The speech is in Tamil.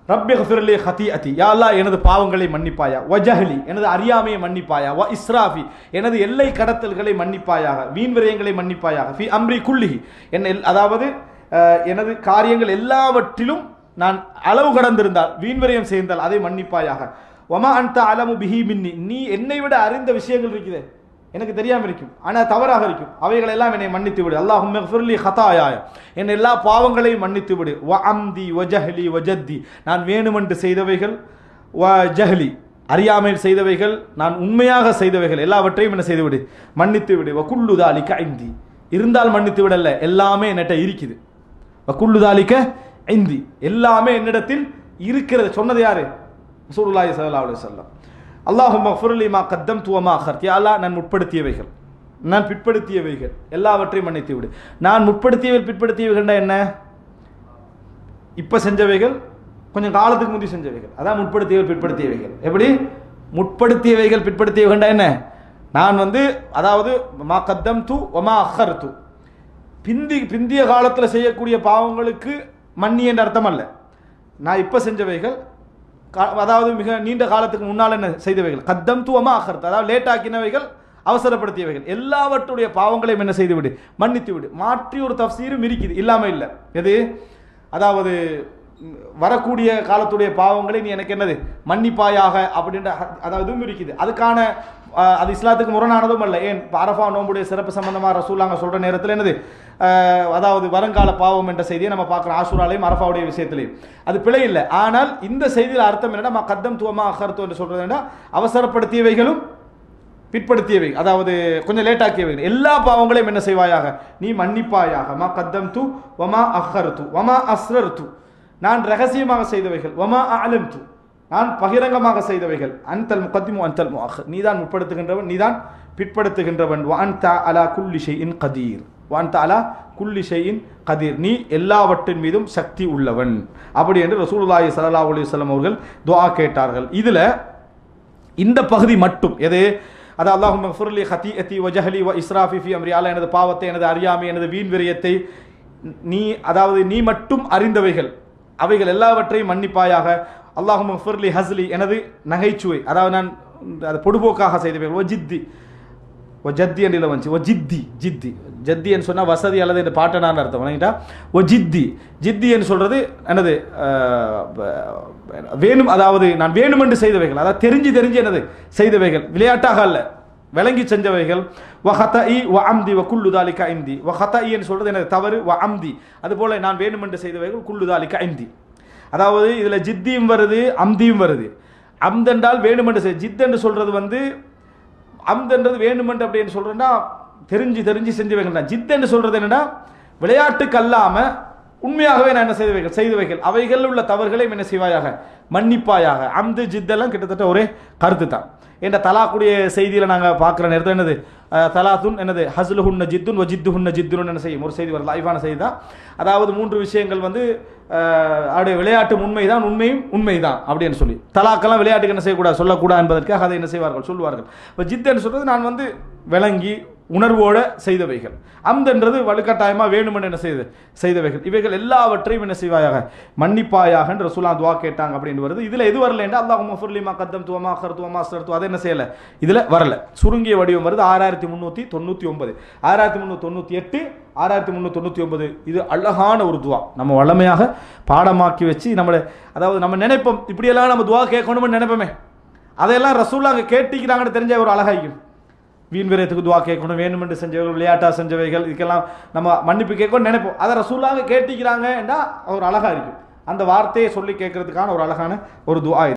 ரப்பி ஃபிர்லி ஹதி அதி யா அல்லாஹ் எனது பாவங்களை மன்னிப்பாயா வஜஹலி எனது அறியாமையை மன்னிப்பாயா வ இஸ்ராஃபி எனது எல்லை கடத்தல்களை மன்னிப்பாயாக வீண் விரயங்களை மன்னிப்பாயாக ஃபி அம்ரி குல்லிஹி என்ன அதாவது அஹ், எனது காரியங்கள் எல்லாவற்றிலும் நான் அளவு கடந்திருந்தால் வீண் விரயம் செய்தால் அதை மன்னிப்பாயாக ஒமா அன்த அலமு பிஹி மின்னி நீ என்னை விட அறிந்த விஷயங்கள் இருக்குது எனக்கு தெரியாம இருக்கும் ஆனா தவறாக இருக்கும் அவைகள் எல்லாம் என்னை மன்னித்து விடு அல்லாஹும் ஃபிர்லி ஹதாயாய என் எல்லா பாவங்களையும் மன்னித்து விடு வ அம்தி வ ஜஹ்லி வ ஜத்தி நான் வேணுமென்று செய்தவைகள் வ ஜஹ்லி அறியாமையில் செய்தவைகள் நான் உண்மையாக செய்தவைகள் எல்லாவற்றையும் என்ன செய்து விடு மன்னித்து விடு வ குல்லு தாலிக ஐந்தி இருந்தால் மன்னித்து விடல எல்லாமே என்னட்ட இருக்குது வ குல்லு தாலிக ஐந்தி எல்லாமே என்னிடத்தில் இருக்கிறது சொன்னது யாரு ரசூலுல்லாஹி ஸல்லல்லாஹு அலைஹி வஸல்லம் அல்லாஹும் மஃபுர்லி மா கத்தம் துவமா அஹர்த் யா அல்லாஹ் நான் முற்படுத்தியவைகள் நான் பிற்படுத்தியவைகள் எல்லாவற்றையும் மன்னித்து விடு நான் முற்படுத்தியவை பிற்படுத்தியவைகள்னா என்ன இப்போ செஞ்சவைகள் கொஞ்சம் காலத்துக்கு முந்தி செஞ்சவைகள் அதான் முற்படுத்தியவைகள் பிற்படுத்தியவைகள் எப்படி முற்படுத்தியவைகள் பிற்படுத்தியவைகள்னா என்ன நான் வந்து அதாவது மா கத்தம் து ஒமா அஹர் து பிந்தி பிந்திய காலத்தில் செய்யக்கூடிய பாவங்களுக்கு மன்னி என்ற அர்த்தம் அல்ல நான் இப்போ செஞ்சவைகள் கா- அதாவது மிக நீண்ட காலத்துக்கு முன்னால் என்ன செய்தவைகள் கத்தம் துவமா அகர்த்து அதாவது லேட் ஆக்கினவைகள் அவசரப்படுத்தியவைகள் எல்லாவற்றுடைய பாவங்களையும் என்ன செய்து விடு மன்னித்து விடு மாற்றி ஒரு தஃசீரும் இருக்குது இல்லாம இல்லை எது அதாவது ம், வரக்கூடிய காலத்துடைய பாவங்களை நீ எனக்கு என்னது மன்னிப்பாயாக அப்படின்ற ஹ- அதாவது இதுவும் இருக்குது அதுக்கான அஹ், அது இஸ்லாத்துக்கு முரணானதும் அல்ல ஏன் இப்ப அரஃபா நோம்புடைய சிறப்பு சம்பந்தமா ரசூலாங்க சொல்ற நேரத்தில் என்னது அஹ், அதாவது வருங்கால பாவம் என்ற செய்தியை நம்ம பார்க்குறோம் ஆசூராலையும் அரஃபாவுடைய விஷயத்திலையும் அது பிழை இல்லை ஆனால் இந்த செய்தியில் அர்த்தம் என்னன்னா மா கத்தம் துவமா அகர்த்தம் என்று சொல்றது என்ன அவசரப்படுத்தியவைகளும் பிற்படுத்தியவை அதாவது கொஞ்சம் லேட் ஆக்கியவைகள் எல்லா பாவங்களையும் என்ன செய்வாயாக நீ மன்னிப்பாயாக மா கத்தம் து வமா அஹர் து வமா அஸ்ரர் து நான் ரகசியமாக செய்தவைகள் வமா அலம் து நான் பகிரங்கமாக செய்தவைகள் அன்தல் முகத்திமு அன்தல் முஅஹர் நீதான் முற்படுத்துகின்றவன் நீதான் பிற்படுத்துகின்றவன் வான் தா அலா குல்லி ஷைஇன் கதீர் வான் தா அலா குல்லி ஷைஇன் கதீர் நீ எல்லாவற்றின் மீதும் சக்தி உள்ளவன் அப்படி என்று ரசூலுல்லாஹி ஸல்லல்லாஹு அலைஹி வஸல்லம் அவர்கள் துஆ கேட்டார்கள் இதுல இந்த பகுதி மட்டும் எது அது அல்லாஹும் ஃபுர்லி ஹதி அத்தி வஜஹலி வ இஸ்ராஃபி ஃபி அம்ரி அல்லாஹ் எனது பாவத்தை எனது அறியாமை எனது வீண் விரயத்தை நீ அதாவது நீ மட்டும் அறிந்தவைகள் அவைகள் எல்லாவற்றையும் மன்னிப்பாயாக அல்லாஹும் ஃபுர்லி ஹஸ்லி எனது நகைச்சுவை அதாவது நான் அது பொடுபோக்காக செய்தவைகள் ஒ ஜித்தி ஒ ஜத்தி என்று வந்துச்சு ஒ ஜித்தி ஜித்தி ஜத்தி என்று சொன்னால் வசதி அல்லது இந்த பாட்டனான்னு அர்த்தம் வணங்கிட்டா ஒ ஜித்தி ஜித்தி என்று சொல்றது என்னது அஹ், ப- வேணும் அதாவது நான் வேணுமென்று செய்தவைகள் அதாவது தெரிஞ்சு தெரிஞ்சு என்னது செய்தவைகள் விளையாட்டாக அல்ல விளங்கி செஞ்சவைகள் வ ஹதஇ வ அம்தி வ குல்லு தாலிக ஐந்தி வ ஹதஇ என்று சொல்றது எனது தவறு வ அம்தி அதுபோல நான் வேணுமென்று செய்தவைகள் குல்லு தாலிக ஐந்தி அதாவது இதுல ஜித்தியும் வருது அம்தியும் வருது அம்த் என்றால் வேணுமென்று செய் ஜித் என்று சொல்றது வந்து அம்துன்றது வேணுமென்று அப்படின்னு சொல்றேன்னா தெரிஞ்சு தெரிஞ்சு செஞ்சவைகள் தான் ஜித் என்று சொல்றது என்னன்னா விளையாட்டுக்கு அல்லாம உண்மையாகவே நான் என்ன செய்தவைகள் செய்தவைகள் அவைகள் உள்ள தவறுகளை என்ன செய்வாயாக மன்னிப்பாயாக அம்து ஜித்தெல்லாம் கிட்டத்தட்ட ஒரே கருத்து தான் என்ற தலாக்குடைய செய்தியில் நாங்கள் பார்க்குற நேரத்தில் என்னது அஹ், தலாத்துன் என்னது ஹஸ்லு ஹுன்ன ஜித்துன் வஜித்து ஹுன்ன ஜித்துன் என்ன செய்யும் ஒரு செய்தி வருது லைஃபான செய்தி தான் அதாவது மூன்று விஷயங்கள் வந்து அஹ், அவருடைய விளையாட்டு உண்மைதான் உண்மையும் உண்மைதான் அப்படின்னு சொல்லி தலாக்கெல்லாம் விளையாட்டுக்கு என்ன செய்யக்கூடாது சொல்லக்கூடாது என்பதற்காக அதை என்ன செய்வார்கள் சொல்லுவார்கள் இப்போ ஜித்துன்னு சொல்றது நான் வந்து விளங்கி உணர்வோட செய்தவைகள் அம்தன்றது வலுக்கட்டாயமாக வேணுமென்று என்ன செய்து செய்தவைகள் இவைகள் எல்லாவற்றையும் என்ன செய்வாயாக மன்னிப்பாயாக என்று ரசூலா துவா கேட்டாங்க அப்படின்னு வருது இதுல எது வரல என்று அல்லாஹ் முஃபர்லிமா கத்தம் துவமா கருத்துவமா சர்த்து அதை என்ன செய்யல இதுல வரல சுருங்கிய வடிவம் வருது ஆறாயிரத்தி முந்நூற்றி தொண்ணூற்றி ஒன்பது ஆறாயிரத்தி முந்நூற்றி தொண்ணூற்றி எட்டு ஆறாயிரத்தி முந்நூற்றி தொண்ணூற்றி ஒன்பது இது அழகான ஒரு துவா நம்ம வளமையாக பாடமாக்கி வச்சு நம்மளை அதாவது நம்ம நினைப்போம் இப்படியெல்லாம் நம்ம துவா கேட்கணும்னு நினைப்போமே அதையெல்லாம் ரசூலா அங்கே கேட்டிக்கிறாங்கன்னு தெரிஞ்ச ஒரு அழகாய்க்கும் வீண் வீரத்துக்கு துவா கேட்கணும் வேணுமென்று செஞ்சவர்கள் விளையாட்டா செஞ்சவைகள் இதுக்கெல்லாம் நம்ம மன்னிப்பு கேட்கணும்னு நினைப்போம் அதை ரசூலாக கேட்டிக்கிறாங்க என்றால் ஒரு அழகா இருக்கும் அந்த வார்த்தையை சொல்லி கேட்கறதுக்கான ஒரு அழகான ஒரு துவா இது